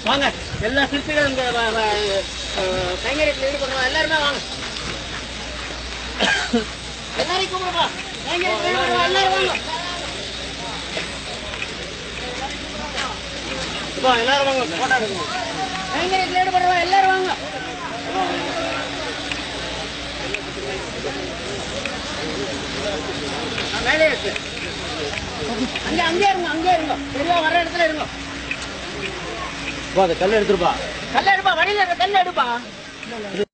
வாங்க எல்லா சிற்பிகளும் இந்த வ- வ- அஹ், கைங்கரியத்தில் ஈடுபடுறோம் எல்லாருமே வாங்க எல்லாரையும் கூப்பிடுப்பா கைங்கரியத்தில் ஈடுபடுறோம் எல்லாரும் வாங்க இப்போ எல்லாரும் வாங்க போட்டோ எடுக்கணும் கைங்கரியத்தில் ஈடுபடுறோம் எல்லாரும் வாங்க ஆ, மேலே இருக்கு அங்கே அங்கே இருங்க அங்கே இருங்க பெரியவா வர இடத்துல இருங்க அந்த கல் எடுத்துருப்பா கல்ல எடுப்பா வழியில இருக்க கல்ல எடுப்பா